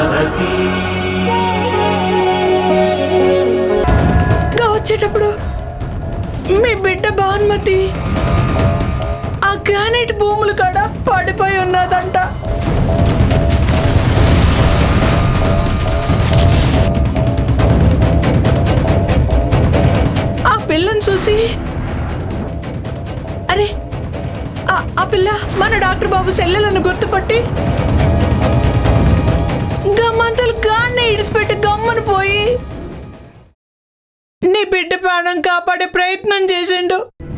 గా వచ్చేటప్పుడు మీ బిడ్డ భానుమతి ఆ గ్రానైట్ భూములు కాడ పడిపోయి ఉన్నదంట ఆ పిల్లని చూసి అరే ఆ- ఆ పిల్ల మన డాక్టర్ బాబు సెల్లెలను గుర్తుపట్టి గమ్మంతలు గాన్నే ఇడిచిపెట్టి గమ్మను పోయి నీ బిడ్డ ప్రాణం కాపాడే ప్రయత్నం చేసిండు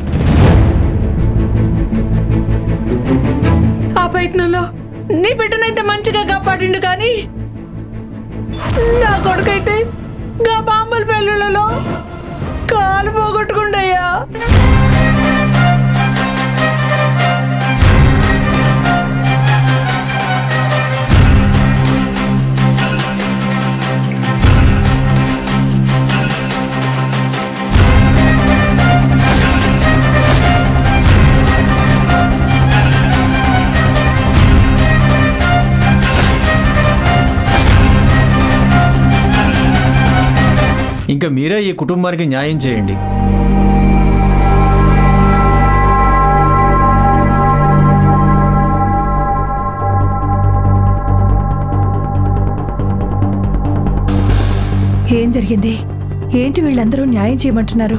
ఆ ప్రయత్నంలో నీ బిడ్డనైతే మంచిగా కాపాడిండు కానీ నా కొడుకైతే గా బాంబుల పెళ్ళులలో కాలు పోగొట్టుకుండయ్యా ఇంకా మీరే ఈ కుటుంబానికి న్యాయం చేయండి ఏం జరిగింది ఏంటి వీళ్ళందరూ న్యాయం చేయమంటున్నారు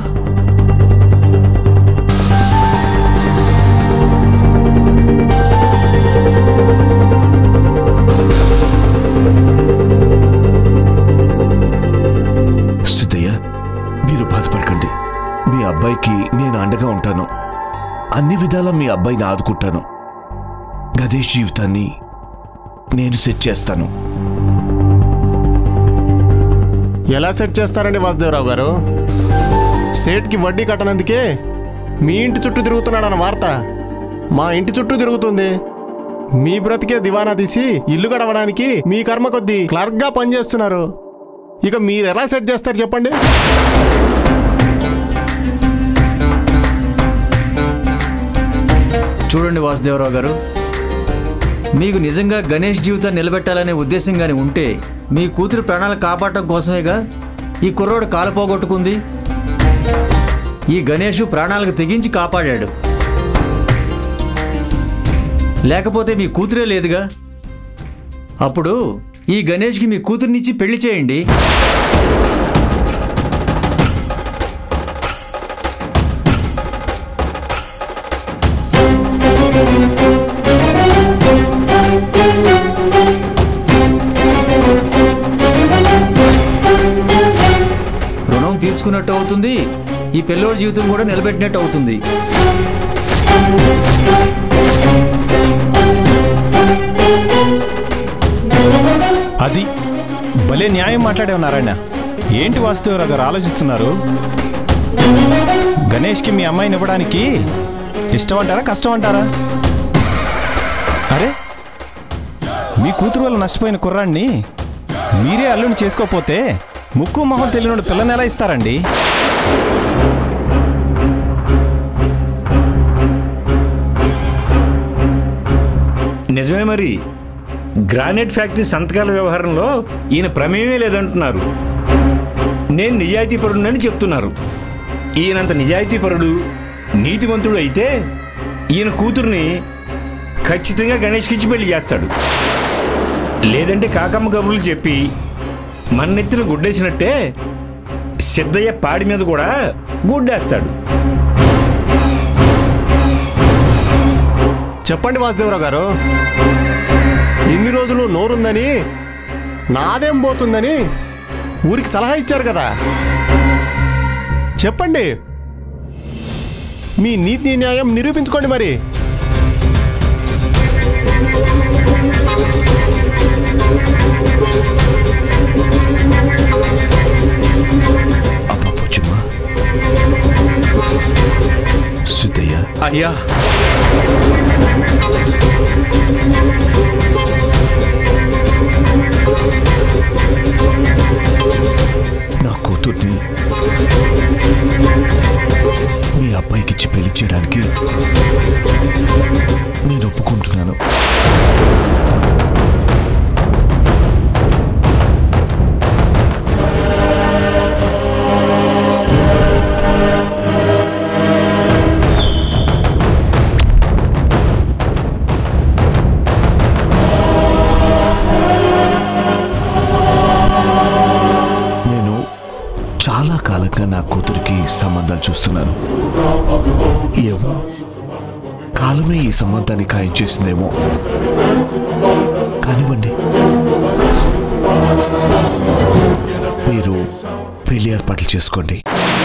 సిద్ధయ్య మీరు బాధపడకండి మీ అబ్బాయికి నేను అండగా ఉంటాను అన్ని విధాలా మీ అబ్బాయిని ఆదుకుంటాను గదేష్ జీవితాన్ని నేను సెట్ చేస్తాను ఎలా సెట్ చేస్తారండి వాసుదేవరావు గారు సేట్కి వడ్డీ కట్టనందుకే మీ ఇంటి చుట్టూ తిరుగుతున్నాడన్న వార్త మా ఇంటి చుట్టూ తిరుగుతుంది మీ బ్రతికే దివానా తీసి ఇల్లు గడవడానికి మీ కర్మ కొద్దీ క్లర్క్గా పనిచేస్తున్నారు ఇక మీరు ఎలా సెట్ చేస్తారు చెప్పండి చూడండి వాసుదేవరావు గారు మీకు నిజంగా గణేష్ జీవితాన్ని నిలబెట్టాలనే ఉద్దేశం కానీ ఉంటే మీ కూతురు ప్రాణాలు కాపాడటం కోసమేగా ఈ కుర్రోడు కాలు పోగొట్టుకుంది ఈ గణేష్ ప్రాణాలకు తెగించి కాపాడాడు లేకపోతే మీ కూతురే లేదుగా అప్పుడు ఈ గణేష్కి మీ కూతుర్నిచ్చి పెళ్లి చేయండి రుణం తీర్చుకున్నట్టు అవుతుంది ఈ పిల్లోడి జీవితం కూడా నిలబెట్టినట్టు అవుతుంది అది భలే న్యాయం మాట్లాడే ఉన్నారాయణ ఏంటి వాసుదేవరావు గారు ఆలోచిస్తున్నారు గణేష్కి మీ అమ్మాయిని ఇవ్వడానికి ఇష్టం అంటారా కష్టం అంటారా అరే మీ కూతురు వల్ల నష్టపోయిన కుర్రాన్ని మీరే అల్లుని చేసుకోకపోతే ముక్కు మొహం తెలియనోడు పిల్లని ఎలా ఇస్తారండి నిజమే మరి గ్రానైట్ ఫ్యాక్టరీ సంతకాల వ్యవహారంలో ఈయన ప్రమేయమే లేదంటున్నారు నేను నిజాయితీపరుడని చెప్తున్నారు ఈయనంత నిజాయితీపరుడు నీతివంతుడు అయితే ఈయన కూతుర్ని ఖచ్చితంగా గణేష్కిచ్చి పెళ్లి చేస్తాడు లేదంటే కాకమ్మ కబుర్లు చెప్పి మన నెత్తిన గుడ్డేసినట్టే సిద్ధయ్య పాడి మీద కూడా గుడ్డేస్తాడు చెప్పండి వాసుదేవరావు గారు ఇన్ని రోజులు నోరుందని నాదేం పోతుందని ఊరికి సలహా ఇచ్చారు కదా చెప్పండి మీ నీతి న్యాయం నిరూపించుకోండి మరి అబ్బా సిద్ధయ్య అయ్యా నా కూతుర్ని మీ అబ్బాయికిచ్చి పెళ్లి చేయడానికి నేను ఒప్పుకుంటున్నాను ఏమో కాలమే ఈ సంబంధాన్ని ఖాయం చేసిందేమో కానివ్వండి మీరు పెళ్లి ఏర్పాట్లు చేసుకోండి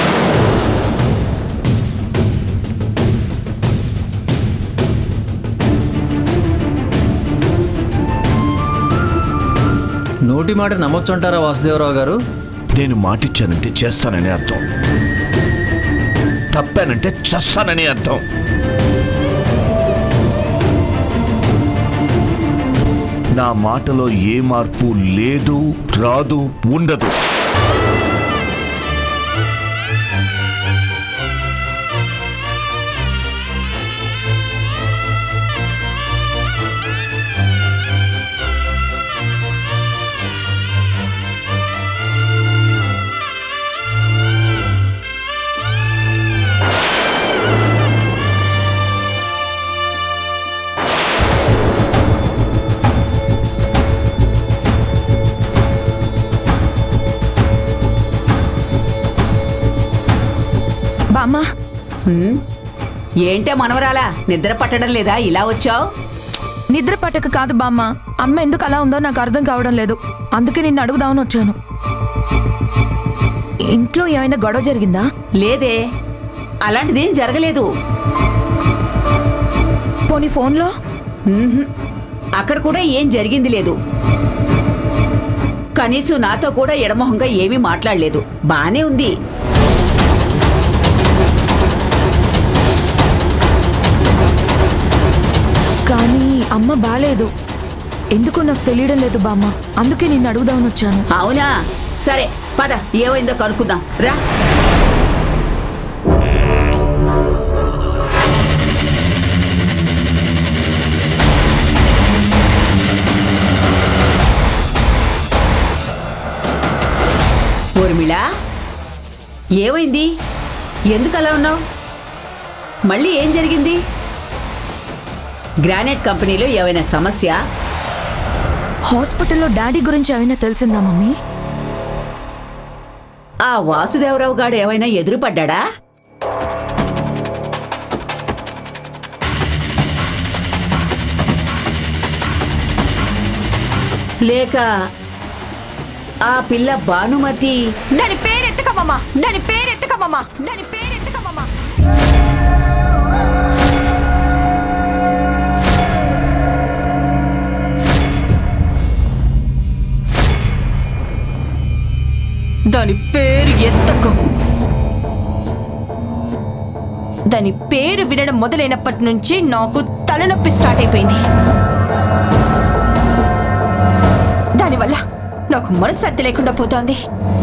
నోటి మాట నమ్మొచ్చంటారా వాసుదేవరావు గారు నేను మాటిచ్చానంటే చేస్తానని అర్థం తప్పానంటే చేస్తానని అర్థం నా మాటలో ఏ మార్పు లేదు రాదు ఉండదు బామ్మ ఏంటే మనవరాలా నిద్ర పట్టడం లేదా ఇలా వచ్చావు నిద్ర పట్టక కాదు బామ్మ అమ్మ ఎందుకు అలా ఉందో నాకు అర్థం కావడం లేదు అందుకే నిన్ను అడుగుదామని వచ్చాను ఇంట్లో ఏమైనా గొడవ జరిగిందా లేదే అలాంటిదేం జరగలేదు పోనీ ఫోన్లో ఉహుం. అక్కడ కూడా ఏం జరిగింది లేదు కనీసం నాతో కూడా ఎడమొహంగా ఏమీ మాట్లాడలేదు బానే ఉంది కానీ అమ్మ బాలేదు ఎందుకో నాకు తెలియడం లేదు బామ్మ అందుకే నిన్ను అడుగుదామని వచ్చాను అవునా సరే పద ఏమైందో కనుక్కుందాం రా ఊర్మిళ ఏమైంది ఎందుకు అలా ఉన్నావు మళ్ళీ ఏం జరిగింది గ్రానైట్ కంపెనీలో ఏమైనా సమస్య హాస్పిటల్లో డాడీ గురించి ఏమైనా తెలిసిందా మమ్మీ ఆ వాసుదేవరావు గాడు ఏమైనా ఎదురుపడ్డా లేక ఆ పిల్ల భానుమతి దాని పేరెత్తకమ్మా దాని పేరెత్తకమ్మా దాని పేరెత్తకమ్మా దాని పేరు ఎత్తకు దాని పేరు వినడం మొదలైనప్పటి నుంచి నాకు తలనొప్పి స్టార్ట్ అయిపోయింది దానివల్ల నాకు మనశ్శాంతి లేకుండా పోతోంది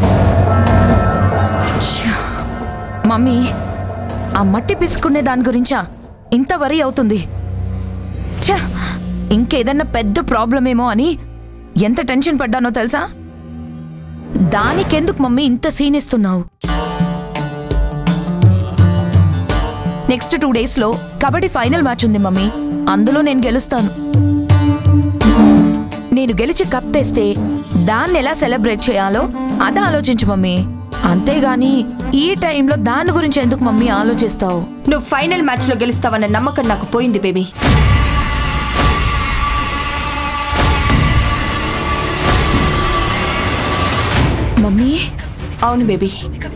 మమ్మీ ఆ మట్టి పిసుకునే దాని గురించా ఇంత వరి అవుతుంది ఛ! ఇంకేదన్నా పెద్ద ప్రాబ్లం ఏమో అని ఎంత టెన్షన్ పడ్డానో తెలుసా దానికెందుకు మమ్మీ ఇంత సీన్ ఇస్తున్నావు నెక్స్ట్ టూ డేస్లో కబడ్డీ ఫైనల్ మ్యాచ్ ఉంది మమ్మీ అందులో నేను గెలుస్తాను నేను గెలిచి కప్ తెస్తే దాన్ని ఎలా సెలబ్రేట్ చేయాలో అది ఆలోచించు మమ్మీ అంతేగాని ఈ టైంలో దాని గురించి ఎందుకు మమ్మీ ఆలోచిస్తావు నువ్వు ఫైనల్ మ్యాచ్లో గెలుస్తావన్న నమ్మకం నాకు పోయింది బేబీ మమ్మీ అవును బేబీ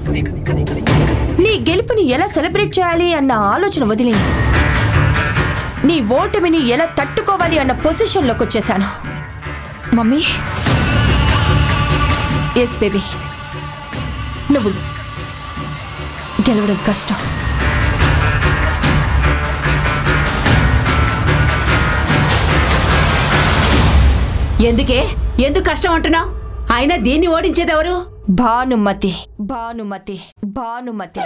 నీ గెలుపుని ఎలా సెలబ్రేట్ చేయాలి అన్న ఆలోచన వదిలి నీ ఓటమిని ఎలా తట్టుకోవాలి అన్న పొజిషన్లోకి వచ్చేసాను మమ్మీ ఎస్ బేబీ నువ్వు గెలవడం కష్టం ఎందుకే ఎందుకు కష్టం అంటున్నావు అయినా దీన్ని ఓడించేదెవరు భానుమతి భానుమతి భానుమతి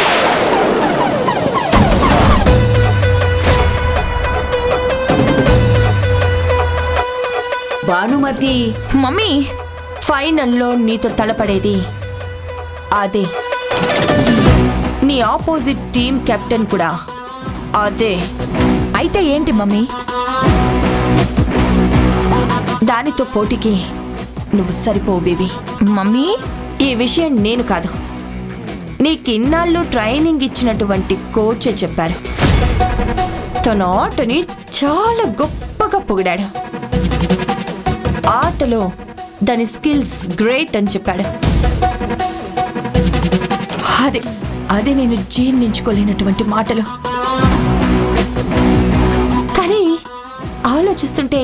భానుమతి మమ్మీ ఫైనల్లో నీతో తలపడేది అదే నీ ఆపోజిట్ టీం కెప్టెన్ కూడా అదే అయితే ఏంటి మమ్మీ దానితో పోటీకి నువ్వు సరిపోవు బేబీ మమ్మీ ఈ విషయం నేను కాదు నీకిన్నాళ్ళు ట్రైనింగ్ ఇచ్చినటువంటి కోచే చెప్పారు తన ఆటని చాలా గొప్పగా పొగిడాడు ఆటలో దాని స్కిల్స్ గ్రేట్ అని చెప్పాడు అదే అదే నేను జీర్ణించుకోలేనటువంటి మాటలు కానీ ఆలోచిస్తుంటే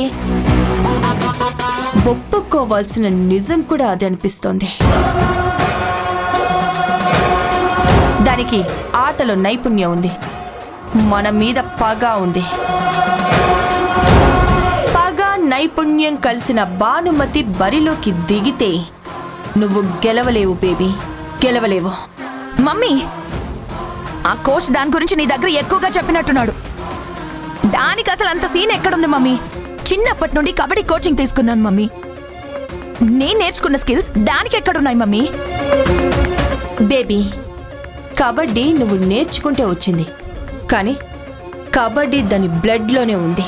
ఒప్పుకోవాల్సిన నిజం కూడా అది అనిపిస్తోంది దానికి ఆటలో నైపుణ్యం ఉంది మన మీద పగ ఉంది పగ నైపుణ్యం కలిసిన భానుమతి బరిలోకి దిగితే నువ్వు గెలవలేవు బేబీ గెలవలేవు మమ్మీ ఆ కోచ్ దాని గురించి నీ దగ్గర ఎక్కువగా చెప్పినట్టున్నాడు దానికి అసలు అంత సీన్ ఎక్కడుంది మమ్మీ చిన్నప్పటి నుండి కబడ్డీ కోచింగ్ తీసుకున్నాను మమ్మీ నేను నేర్చుకున్న స్కిల్స్ దానికి ఎక్కడున్నాయి మమ్మీ బేబీ కబడ్డీ నువ్వు నేర్చుకుంటే వచ్చింది కానీ కబడ్డీ దాని బ్లడ్లోనే ఉంది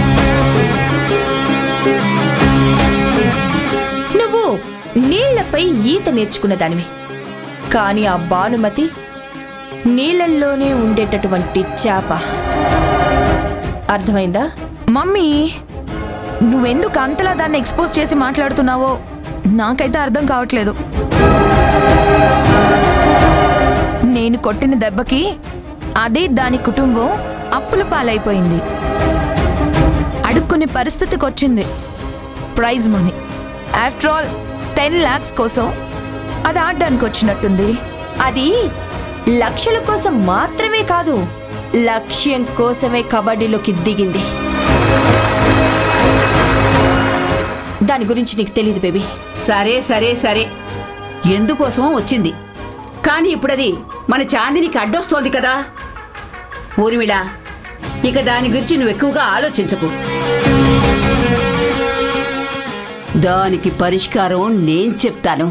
నువ్వు నీళ్లపై ఈత నేర్చుకున్న దానివి కానీ ఆ భానుమతి నీళ్ళల్లోనే ఉండేటటువంటి చేప అర్థమైందా మమ్మీ నువ్వెందుకు అంతలా దాన్ని ఎక్స్పోజ్ చేసి మాట్లాడుతున్నావో నాకైతే అర్థం కావట్లేదు నేను కొట్టిన దెబ్బకి అదే దాని కుటుంబం అప్పుల పాలైపోయింది అడుక్కునే పరిస్థితికి వచ్చింది prize money after all ten lakhs కోసం అది ఆడడానికి వచ్చినట్టుంది అది లక్షల కోసం మాత్రమే కాదు లక్ష్యం కోసమే కబడ్డీలోకి దిగింది దాని గురించి నీకు తెలియదు బేబీ సరే సరే సరే ఎందుకోసమో వచ్చింది కానీ ఇప్పుడది మన చాందినికి అడ్డొస్తోంది కదా ఊర్మిళ ఇక దాని గురించి నువ్వు ఎక్కువగా ఆలోచించకు దానికి పరిష్కారం నేను చెప్తాను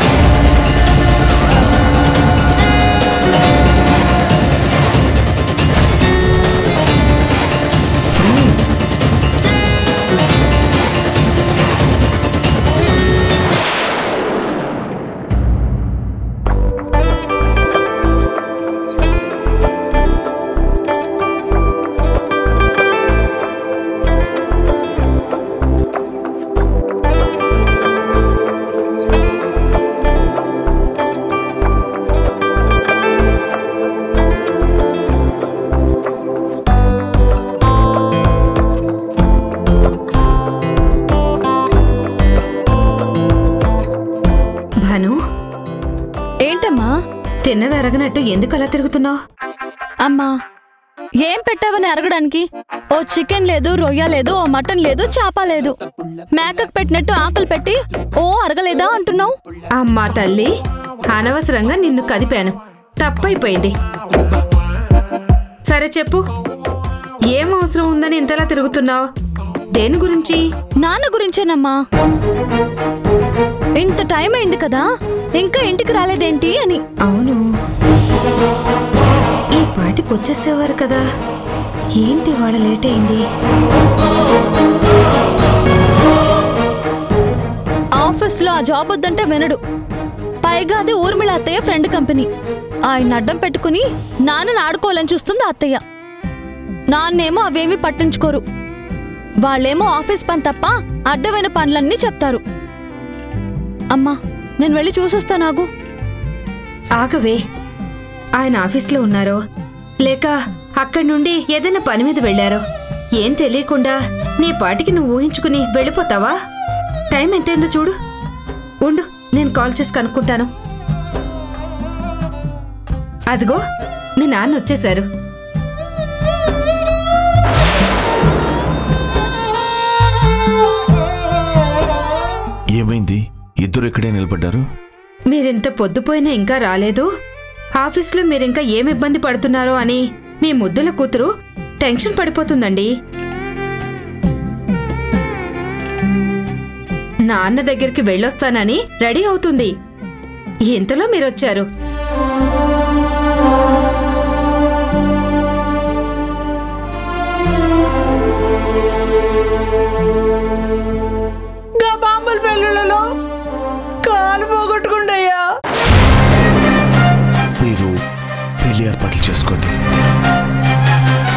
భాను ఏంటమ్మా తిన్నది అరగనట్టు ఎందుకు అలా తిరుగుతున్నావు అమ్మా ఏం పెట్టావని అరగడానికి ఓ చికెన్ లేదు రొయ్య లేదు ఓ మటన్ లేదు చేప లేదు మేకకు పెట్టినట్టు ఆకలి పెట్టి ఓ అరగలేదా అంటున్నావు అమ్మా తల్లి అనవసరంగా నిన్ను కదిపాను తప్పైపోయింది సరే చెప్పు ఏం అవసరం ఉందని ఇంతలా తిరుగుతున్నావు దేని గురించి నాన్న గురించేనమ్మా ఇంత టైం అయింది కదా ఇంకా ఇంటికి రాలేదేంటి అని అవును ఈ పాటికి వచ్చేసేవారు కదా ఏంటి వాడ లేట్ అయింది ఆఫీస్లో ఆ జాబ్ వద్దంటే వినడు పైగా అది ఊర్మిళ అత్తయ్య ఫ్రెండ్ కంపెనీ ఆయన అడ్డం పెట్టుకుని నాన్నని ఆడుకోవాలని చూస్తుంది ఆ అత్తయ్య నాన్నేమో అవేమీ పట్టించుకోరు వాళ్ళేమో ఆఫీస్ పని తప్ప అడ్డమైన పనులన్నీ చెప్తారు అమ్మా నేను వెళ్ళి చూసొస్తానాగు ఆగవే ఆయన ఆఫీస్లో ఉన్నారో లేక అక్కడి నుండి ఏదైనా పని మీద వెళ్ళారో ఏం తెలియకుండా నీ పాటికి నువ్వు ఊహించుకుని వెళ్ళిపోతావా టైం ఎంతైందో చూడు ఉండు నేను కాల్ చేసి కనుక్కుంటాను అదిగో మీ నాన్న వచ్చేశారు ఏమైంది ఇద్దరు ఇక్కడే నిలబడ్డారు మీరింత పొద్దుపోయినా ఇంకా రాలేదు ఆఫీస్లో మీరింకా ఏం ఇబ్బంది పడుతున్నారో అని మీ ముద్దుల కూతురు టెన్షన్ పడిపోతుందండి నాన్న దగ్గరికి వెళ్ళొస్తానని రెడీ అవుతుంది ఇంతలో మీరొచ్చారు గా బాంబుల పెళ్ళిళ్ళలో కాలు పోగొట్టుకుండయ్యా మీరు పెళ్లి ఏర్పాట్లు చేసుకోండి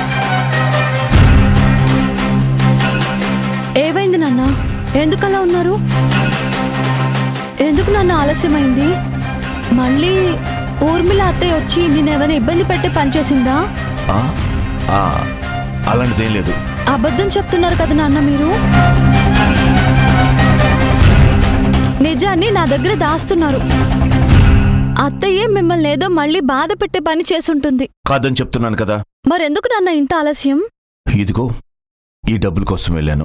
ఎందుకు అలా ఉన్నారు ఎందుకు నన్ను ఆలస్యమైంది మళ్ళీ ఊర్మిళ అత్తయ్య వచ్చి నేనెవరైనా ఇబ్బంది పెట్టే పని చేసిందా ఆ? ఆ, అలాంటిదేం లేదు అబద్ధం చెప్తున్నారు కదా నాన్న మీరు నిజాన్ని నా దగ్గర దాస్తున్నారు అత్తయ్యే మిమ్మల్ని ఏదో మళ్ళీ బాధ పెట్టే పని చేసుంటుంది కాదని చెప్తున్నాను కదా మరెందుకు నాన్న ఇంత ఆలస్యం ఇదిగో ఈ డబ్బుల కోసం వెళ్ళాను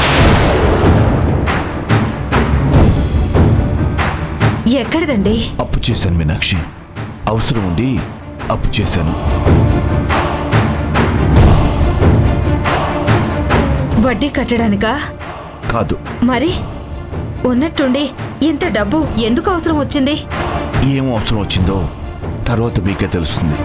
ఎక్కడిదండి అప్పు చేశాను మీనాక్షి అవసరం ఉండి అప్పు చేశాను వడ్డీ కట్టడానికా కాదు మరి ఉన్నట్టుండి ఇంత డబ్బు ఎందుకు అవసరం వచ్చింది ఏం అవసరం వచ్చిందో తర్వాత మీకే తెలుస్తుంది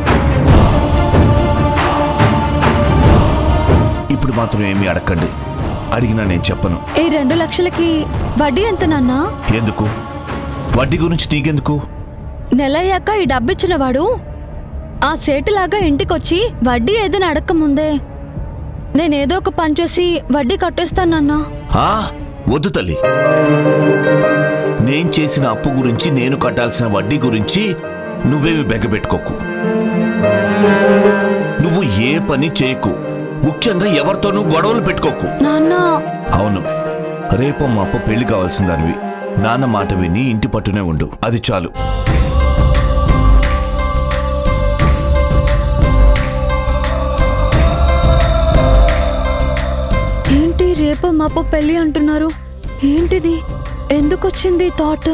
ఇప్పుడు మాత్రం ఏమీ అడగండి అడిగినా నేను చెప్పను ఈ రెండు లక్షలకి వడ్డీ ఎంత నాన్న ఎందుకు వడ్డీ గురించి నీకెందుకు నెల అయ్యాక ఈ డబ్బిచ్చిన వాడు ఆ సేటులాగా ఇంటికొచ్చి వడ్డీ ఏదైనా అడక్క ముందే నేనేదో ఒక పని చేసి వడ్డీ కట్టేస్తానన్నా ఆ, వద్దు తల్లి నేను చేసిన అప్పు గురించి నేను కట్టాల్సిన వడ్డీ గురించి నువ్వేమి బెగ్గబెట్టుకోకు నువ్వు ఏ పని చేయకు ముఖ్యంగా ఎవరితోనూ గొడవలు పెట్టుకోకు నాన్న అవును రేపు మా అప్ప పెళ్లి కావాల్సిన దానివి నాన్న మాట విని ఇంటి పట్టునే ఉండు అది చాలు ఏంటి రేపు మాపు పెళ్ళి అంటున్నారు ఏంటిది ఎందుకు వచ్చింది థాట్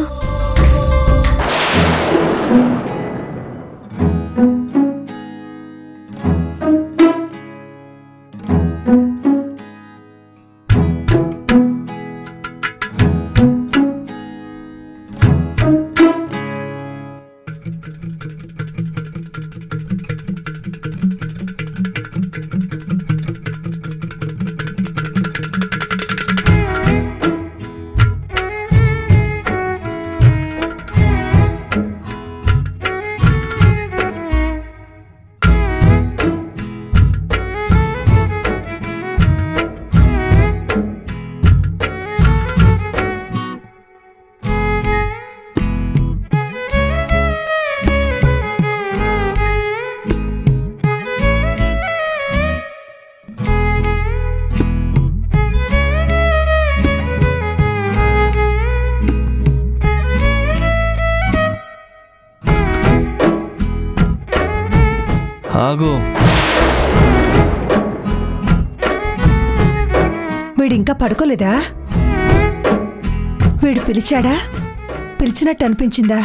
ఆగు వీడింకా పడుకోలేదా వీడు పిలిచాడా పిలిచినట్టు అనిపించిందా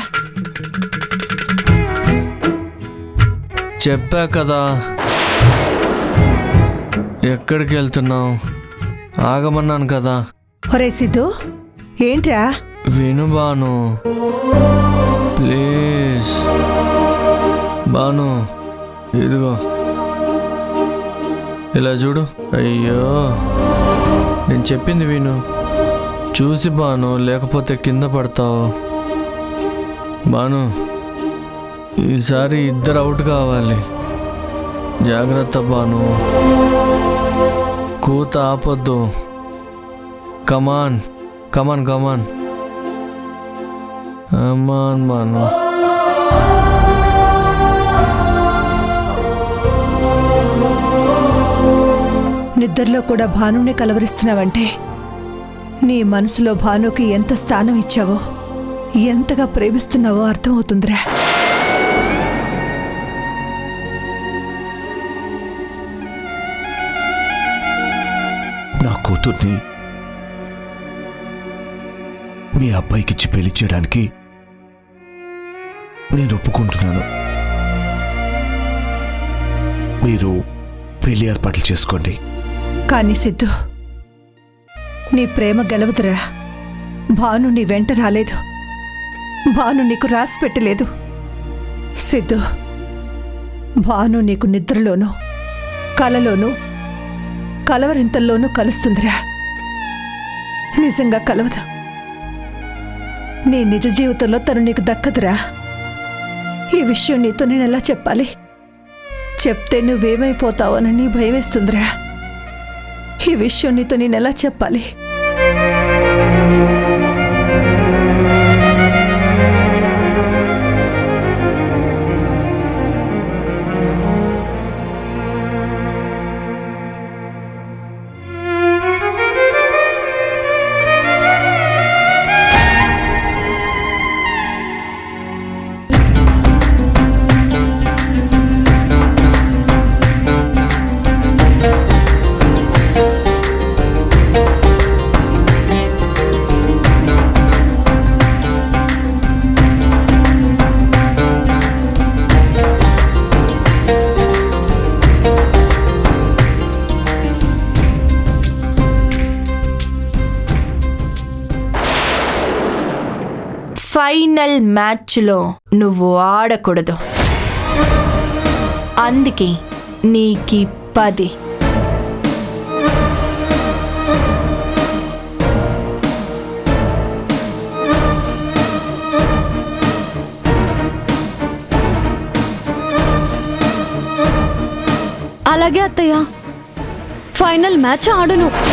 చెప్పా కదా ఎక్కడికి వెళ్తున్నావు ఆగమన్నాను కదా ఒరే సిద్ధు ఏంట్రా విను బాను ప్లీజ్ బాను ఇదిగో ఇలా చూడు అయ్యో నేను చెప్పింది విను చూసి బాను లేకపోతే కింద పడతావు బాను ఈసారి ఇద్దరు అవుట్ కావాలి జాగ్రత్త బాను కూత ఆపొద్దు కమాన్ కమాన్ కమాన్ అమ్మాన్ బాను నిద్రలో కూడా భానుని కలవరిస్తున్నావంటే నీ మనసులో భానుకి ఎంత స్థానం ఇచ్చావో ఎంతగా ప్రేమిస్తున్నావో అర్థమవుతుందిరా నా కూతుర్ని మీ అబ్బాయికిచ్చి పెళ్లి చేయడానికి నేను ఒప్పుకుంటున్నాను మీరు పెళ్లి ఏర్పాట్లు చేసుకోండి కానీ సిద్ధు నీ ప్రేమ గెలవదురా భాను నీ వెంట రాలేదు భాను నీకు రాసి పెట్టలేదు సిద్ధు భాను నీకు నిద్రలోనూ కలలోనూ కలవరింతల్లోనూ కలుస్తుందిరా నిజంగా కలవదు నీ నిజ జీవితంలో తను నీకు దక్కదురా ఈ విషయం నీతో నేను ఎలా చెప్పాలి చెప్తే నువ్వేమైపోతావోనని భయమేస్తుందిరా ఈ విషయం నీతో నేను ఎలా చెప్పాలి ఫైనల్ మ్యాచ్లో నువ్వు ఆడకూడదు అందుకే నీకి పది అలాగే అత్తయ్య ఫైనల్ మ్యాచ్ ఆడును